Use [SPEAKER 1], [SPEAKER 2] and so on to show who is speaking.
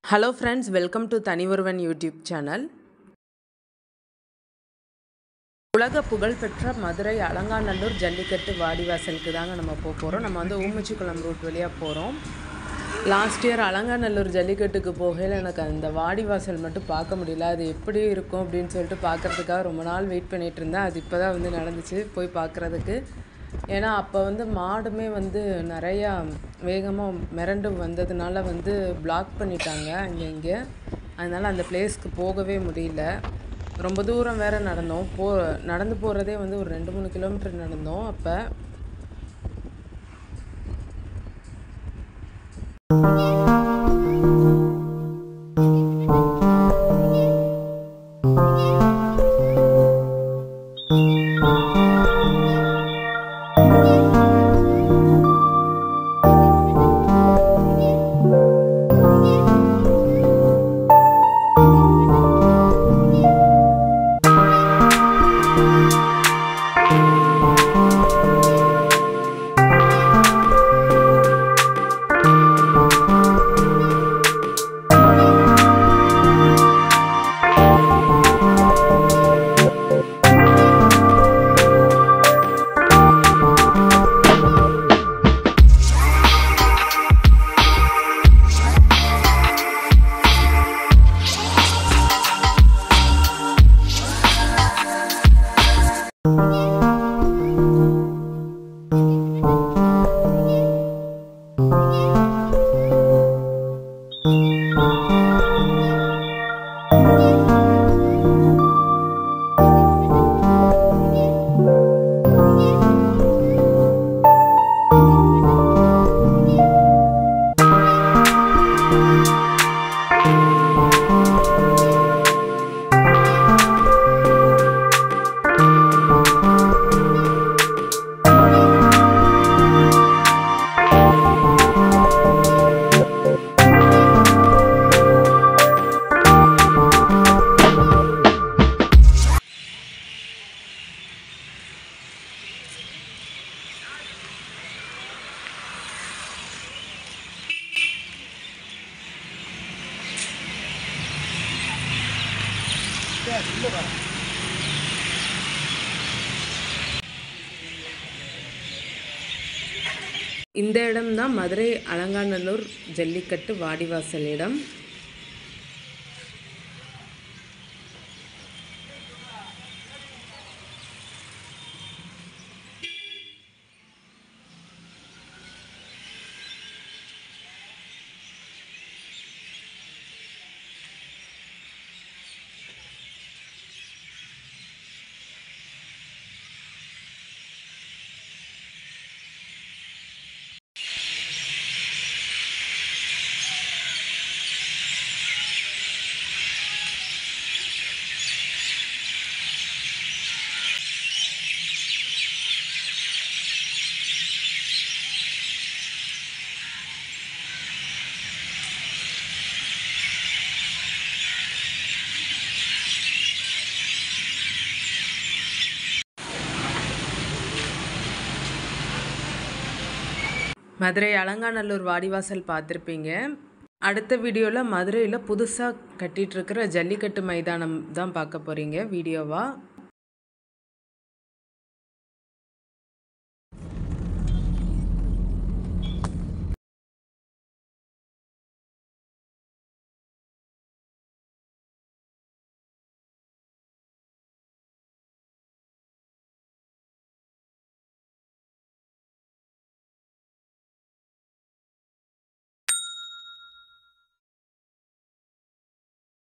[SPEAKER 1] hello friends welcome to தனி ஒருவன் YouTube channel உலக புகழ்பெற்ற மதுரை அலங்காநல்லூர் ஜல்லிக்கட்டு வாடிவாசலுக்கு தாங்க நம்ம போக போகிறோம் நம்ம வந்து ஊமச்சிக்குளம் ரூட் வழியாக போகிறோம் லாஸ்ட் இயர் அலங்காநல்லூர் ஜல்லிக்கட்டுக்கு போகையில் எனக்கு அந்த வாடிவாசல் மட்டும் பார்க்க முடியல அது எப்படி இருக்கும் அப்படின்னு சொல்லிட்டு பார்க்குறதுக்காக ரொம்ப நாள் வெயிட் பண்ணிகிட்டு இருந்தேன் அது இப்போ தான் வந்து நடந்துச்சு போய் பார்க்குறதுக்கு ஏன்னா அப்போ வந்து மாடுமே வந்து நிறையா வேகமாக மிரண்டு வந்ததுனால வந்து பிளாக் பண்ணிட்டாங்க அங்கே இங்கே அதனால் அந்த பிளேஸ்க்கு போகவே முடியல ரொம்ப தூரம் வேறு நடந்தோம் போ நடந்து போகிறதே வந்து ஒரு ரெண்டு மூணு கிலோமீட்டர் நடந்தோம் அப்போ இந்த இடம் தான் மதுரை அலங்காநல்லூர் ஜல்லிக்கட்டு வாடிவாசல் இடம் மதுரை அலங்காநல்லூர் வாடிவாசல் பார்த்துருப்பீங்க அடுத்த வீடியோவில் மதுரையில் புதுசாக கட்டிகிட்ருக்கிற ஜல்லிக்கட்டு மைதானம் தான் பார்க்க போகிறீங்க வீடியோவாக